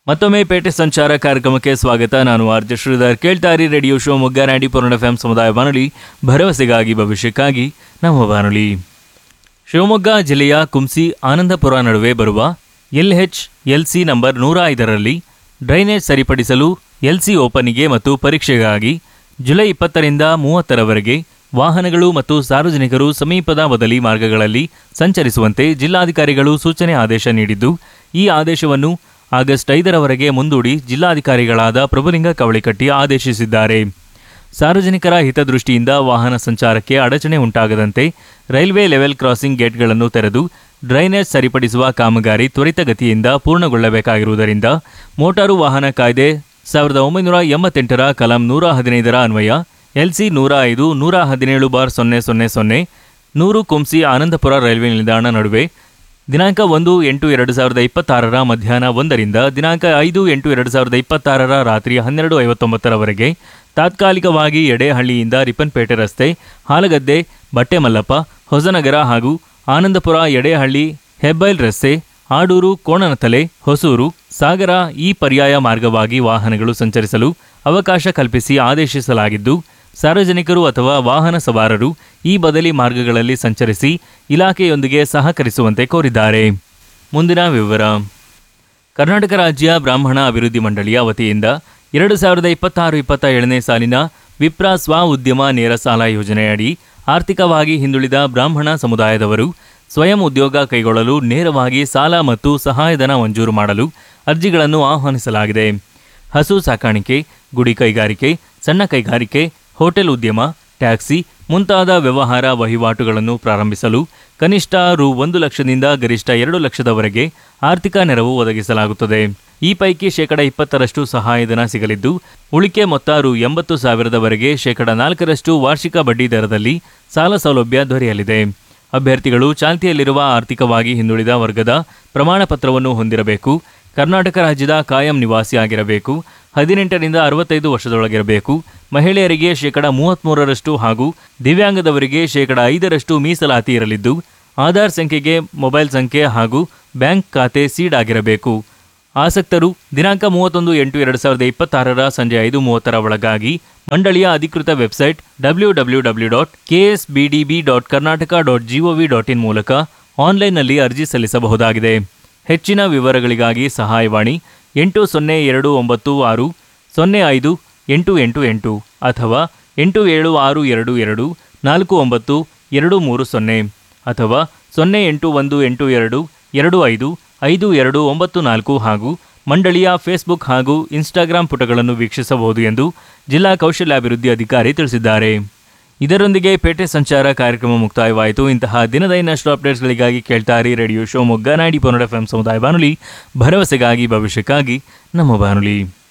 ಮತ್ತೊಮ್ಮೆ ಪೇಟೆ ಸಂಚಾರ ಕಾರ್ಯಕ್ರಮಕ್ಕೆ ಸ್ವಾಗತ ನಾನು ಆರ್ಜ ಶ್ರೀಧರ್ ಕೇಳ್ತಾರಿ ರೇಡಿಯೋ ಶೋ ಮೊಗ್ಗ ನಾಡಿ ಪೂರ್ಣ ಎಫ್ ಸಮುದಾಯ ಬಾನುಲಿ ಭರವಸೆಗಾಗಿ ಭವಿಷ್ಯಕ್ಕಾಗಿ ನಮ್ಮ ಬಾನುಲಿ ಶಿವಮೊಗ್ಗ ಜಿಲ್ಲೆಯ ಕುಂಸಿ ಆನಂದಪುರ ನಡುವೆ ಬರುವ ಎಲ್ಎಚ್ ಎಲ್ಸಿ ನಂಬರ್ ನೂರ ಐದರಲ್ಲಿ ಡ್ರೈನೇಜ್ ಸರಿಪಡಿಸಲು ಎಲ್ಸಿ ಓಪನಿಗೆ ಮತ್ತು ಪರೀಕ್ಷೆಗಾಗಿ ಜುಲೈ ಇಪ್ಪತ್ತರಿಂದ ಮೂವತ್ತರವರೆಗೆ ವಾಹನಗಳು ಮತ್ತು ಸಾರ್ವಜನಿಕರು ಸಮೀಪದ ಬದಲಿ ಮಾರ್ಗಗಳಲ್ಲಿ ಸಂಚರಿಸುವಂತೆ ಜಿಲ್ಲಾಧಿಕಾರಿಗಳು ಸೂಚನೆ ಆದೇಶ ನೀಡಿದ್ದು ಈ ಆದೇಶವನ್ನು ಆಗಸ್ಟ್ ಐದರವರೆಗೆ ಮುಂದೂಡಿ ಜಿಲ್ಲಾಧಿಕಾರಿಗಳಾದ ಪ್ರಭುಲಿಂಗ ಕವಳಿಕಟ್ಟಿ ಆದೇಶಿಸಿದ್ದಾರೆ ಸಾರ್ವಜನಿಕರ ಹಿತದೃಷ್ಟಿಯಿಂದ ವಾಹನ ಸಂಚಾರಕ್ಕೆ ಅಡಚಣೆ ಉಂಟಾಗದಂತೆ ರೈಲ್ವೆ ಲೆವೆಲ್ ಕ್ರಾಸಿಂಗ್ ಗೇಟ್ಗಳನ್ನು ತೆರೆದು ಡ್ರೈನೇಜ್ ಸರಿಪಡಿಸುವ ಕಾಮಗಾರಿ ತ್ವರಿತಗತಿಯಿಂದ ಪೂರ್ಣಗೊಳ್ಳಬೇಕಾಗಿರುವುದರಿಂದ ಮೋಟಾರು ವಾಹನ ಕಾಯ್ದೆ ಸಾವಿರದ ಒಂಬೈನೂರ ಎಂಬತ್ತೆಂಟರ ಕಲಂ ನೂರ ಹದಿನೈದರ ಅನ್ವಯ ಎಲ್ಸಿ ನೂರ ಐದು ನೂರ ಹದಿನೇಳು ಬಾರ್ ಸೊನ್ನೆ ಸೊನ್ನೆ ಸೊನ್ನೆ ನೂರು ಕುಂಸಿ ಆನಂದಪುರ ರೈಲ್ವೆ ನಿಲ್ದಾಣ ನಡುವೆ ದಿನಾಂಕ ಒಂದು ಎಂಟು ಎರಡು ಸಾವಿರದ ಇಪ್ಪತ್ತಾರರ ಮಧ್ಯಾಹ್ನ ಒಂದರಿಂದ ದಿನಾಂಕ ಐದು ಎಂಟು ಎರಡು ಸಾವಿರದ ಇಪ್ಪತ್ತಾರರ ರಾತ್ರಿ ಹನ್ನೆರಡು ಐವತ್ತೊಂಬತ್ತರವರೆಗೆ ತಾತ್ಕಾಲಿಕವಾಗಿ ಎಡೆಹಳ್ಳಿಯಿಂದ ರಿಪ್ಪನ್ಪೇಟೆ ರಸ್ತೆ ಹಾಲಗದ್ದೆ ಬಟ್ಟೆಮಲ್ಲಪ್ಪ ಹೊಸನಗರ ಹಾಗೂ ಆನಂದಪುರ ಎಡೆಹಳ್ಳಿ ಹೆಬ್ಬೈಲ್ ರಸ್ತೆ ಆಡೂರು ಕೋಣನತಲೆ ಹೊಸೂರು ಸಾಗರ ಈ ಪರ್ಯಾಯ ಮಾರ್ಗವಾಗಿ ವಾಹನಗಳು ಸಂಚರಿಸಲು ಅವಕಾಶ ಕಲ್ಪಿಸಿ ಆದೇಶಿಸಲಾಗಿದ್ದು ಸಾರ್ವಜನಿಕರು ಅಥವಾ ವಾಹನ ಸವಾರರು ಈ ಬದಲಿ ಮಾರ್ಗಗಳಲ್ಲಿ ಸಂಚರಿಸಿ ಇಲಾಖೆಯೊಂದಿಗೆ ಸಹಕರಿಸುವಂತೆ ಕೋರಿದ್ದಾರೆ ಮುಂದಿನ ವಿವರ ಕರ್ನಾಟಕ ರಾಜ್ಯ ಬ್ರಾಹ್ಮಣ ಅಭಿವೃದ್ಧಿ ಮಂಡಳಿಯ ವತಿಯಿಂದ ಎರಡು ಸಾವಿರದ ಇಪ್ಪತ್ತಾರು ಇಪ್ಪತ್ತ ಏಳನೇ ಸಾಲಿನ ವಿಪ್ರ ಸ್ವ ಉದ್ಯಮ ನೇರ ಸಾಲ ಯೋಜನೆಯಡಿ ಆರ್ಥಿಕವಾಗಿ ಹಿಂದುಳಿದ ಬ್ರಾಹ್ಮಣ ಸಮುದಾಯದವರು ಸ್ವಯಂ ಉದ್ಯೋಗ ಕೈಗೊಳ್ಳಲು ನೇರವಾಗಿ ಸಾಲ ಮತ್ತು ಸಹಾಯಧನ ಮಂಜೂರು ಮಾಡಲು ಅರ್ಜಿಗಳನ್ನು ಆಹ್ವಾನಿಸಲಾಗಿದೆ ಹಸು ಸಾಕಾಣಿಕೆ ಗುಡಿ ಕೈಗಾರಿಕೆ ಸಣ್ಣ ಕೈಗಾರಿಕೆ ಹೋಟೆಲ್ ಉದ್ಯಮ ಟ್ಯಾಕ್ಸಿ ಮುಂತಾದ ವ್ಯವಹಾರ ವಹಿವಾಟುಗಳನ್ನು ಪ್ರಾರಂಭಿಸಲು ಕನಿಷ್ಠ ರು ಒಂದು ಲಕ್ಷದಿಂದ ಗರಿಷ್ಠ ಎರಡು ಲಕ್ಷದವರೆಗೆ ಆರ್ಥಿಕ ನೆರವು ಒದಗಿಸಲಾಗುತ್ತದೆ ಈ ಪೈಕಿ ಶೇಕಡ ಇಪ್ಪತ್ತರಷ್ಟು ಸಹಾಯಧನ ಸಿಗಲಿದ್ದು ಉಳಿಕೆ ಮೊತ್ತ ರು ಎಂಬತ್ತು ಸಾವಿರದವರೆಗೆ ಶೇಕಡ ನಾಲ್ಕರಷ್ಟು ವಾರ್ಷಿಕ ಬಡ್ಡಿ ದರದಲ್ಲಿ ಸಾಲ ಸೌಲಭ್ಯ ದೊರೆಯಲಿದೆ ಅಭ್ಯರ್ಥಿಗಳು ಚಾಲ್ತಿಯಲ್ಲಿರುವ ಆರ್ಥಿಕವಾಗಿ ಹಿಂದುಳಿದ ವರ್ಗದ ಪ್ರಮಾಣ ಪತ್ರವನ್ನು ಹೊಂದಿರಬೇಕು ಕರ್ನಾಟಕ ರಾಜ್ಯದ ಕಾಯಂ ನಿವಾಸಿಯಾಗಿರಬೇಕು ಹದಿನೆಂಟರಿಂದ ಅರವತ್ತೈದು ವರ್ಷದೊಳಗಿರಬೇಕು ಮಹಿಳೆಯರಿಗೆ ಶೇಕಡ ಮೂವತ್ತ್ಮೂರರಷ್ಟು ಹಾಗೂ ದಿವ್ಯಾಂಗದವರಿಗೆ ಶೇಕಡ ಐದರಷ್ಟು ಮೀಸಲಾತಿ ಇರಲಿದ್ದು ಆಧಾರ್ ಸಂಖ್ಯೆಗೆ ಮೊಬೈಲ್ ಸಂಖ್ಯೆ ಹಾಗೂ ಬ್ಯಾಂಕ್ ಖಾತೆ ಸೀಡ್ ಆಗಿರಬೇಕು ಆಸಕ್ತರು ದಿನಾಂಕ ಮೂವತ್ತೊಂದು ಎಂಟು ಎರಡು ಸಾವಿರದ ಇಪ್ಪತ್ತಾರರ ಸಂಜೆ ಐದು ಮೂವತ್ತರ ಒಳಗಾಗಿ ಮಂಡಳಿಯ ಅಧಿಕೃತ website W W W dot KSBDB dot Karnataka dot G O V dot in ಮೂಲಕ ಆನ್ಲೈನ್ನಲ್ಲಿ ಅರ್ಜಿ ಸಲ್ಲಿಸಬಹುದಾಗಿದೆ ಹೆಚ್ಚಿನ ವಿವರಗಳಿಗಾಗಿ ಸಹಾಯವಾಣಿ ಎಂಟು ಸೊನ್ನೆ ಎರಡು ಒಂಬತ್ತು ಆರು ಸೊನ್ನೆ ಐದು ಎಂಟು ಎಂಟು ಎಂಟು ಅಥವಾ ಎಂಟು ಏಳು ಆರು ಎರಡು ಎರಡು ನಾಲ್ಕು ಒಂಬತ್ತು ಎರಡು ಮೂರು ಸೊನ್ನೆ ಅಥವಾ ಸೊನ್ನೆ ಎಂಟು ಒಂದು ಎಂಟು ಎರಡು ಎರಡು ಐದು ಐದು ಎರಡು ಒಂಬತ್ತು ನಾಲ್ಕು ಹಾಗೂ ಮಂಡಳಿಯ ಫೇಸ್ಬುಕ್ ಹಾಗೂ ಇನ್ಸ್ಟಾಗ್ರಾಂ ಪುಟಗಳನ್ನು ವೀಕ್ಷಿಸಬಹುದು ಎಂದು ಜಿಲ್ಲಾ ಕೌಶಲ್ಯಾಭಿವೃದ್ಧಿ ಅಧಿಕಾರಿ ತಿಳಿಸಿದ್ದಾರೆ ಇದರೊಂದಿಗೆ ಪೇಟೆ ಸಂಚಾರ ಕಾರ್ಯಕ್ರಮ ಮುಕ್ತಾಯವಾಯಿತು ಇಂತಹ ದಿನದ ಇನ್ನಷ್ಟು ಅಪ್ಡೇಟ್ಸ್ಗಳಿಗಾಗಿ ಕೇಳ್ತಾರಿ ರೇಡಿಯೋ ಶೋ ಮೊಗ್ಗ ನಾಡಿ ಪೊನ್ನಡ ಎಫ್ ಸಮುದಾಯ ಬಾನುಲಿ ಭರವಸೆಗಾಗಿ ಭವಿಷ್ಯಕ್ಕಾಗಿ ನಮ್ಮ ಬಾನುಲಿ